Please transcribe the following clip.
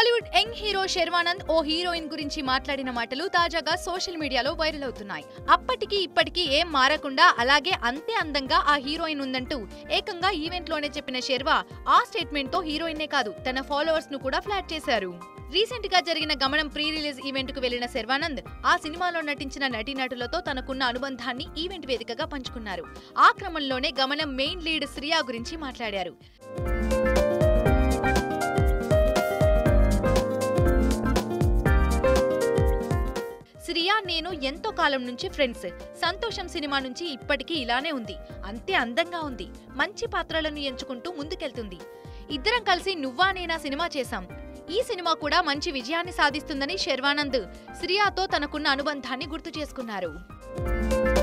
Tollywood young hero Sharwanand ఓ heroine గురించి మాట్లాడిన మాటలు తాజాగా సోషల్ మీడియాలో వైరల్ అవుతున్నాయి అప్పటికి ఇప్పటికీ ఏం మారకుండా అలాగే అంతే అందంగా ఆ హీరోయిన్ ఉందంటూ ఏకంగా ఈవెంట్ లోనే చెప్పిన శర్వా ఆ స్టేట్మెంట్ తో హీరోయిన్నే కాదు తన ఫాలోవర్స్ ను కూడా ఫ్లాట్ చేశారు రీసెంట్ గా జరిగిన గమనం ప్రీ రిలీజ్ ఈవెంట్ కు వెళ్లిన శర్వానంద్ ఆ సినిమాలో నటించిన నటీనటులతో తనకున్న అనుబంధాన్ని ఈవెంట్ వేదికగా పంచుకున్నారు ఆ క్రమంలోనే గమనం మెయిన్ లీడ్ శ్రియా గురించి మాట్లాడారు శ్రియా నేను ఎంతో కాలం నుంచి ఫ్రెండ్స్ సంతోషం సినిమా నుంచి ఇప్పటికీ ఇలానే ఉంది అంతే అందంగా ఉంది మంచి పాత్రలను ఎంచుకుంటూ ముందుకెళ్తుంది ఇద్దరం కలిసి నువ్వా నేనా సినిమా చేశాం ఈ సినిమా కూడా మంచి విజయాన్ని సాధిస్తుందని శర్వానంద్ శ్రియాతో తనకున్న అనుబంధాన్ని గుర్తు చేసుకున్నారు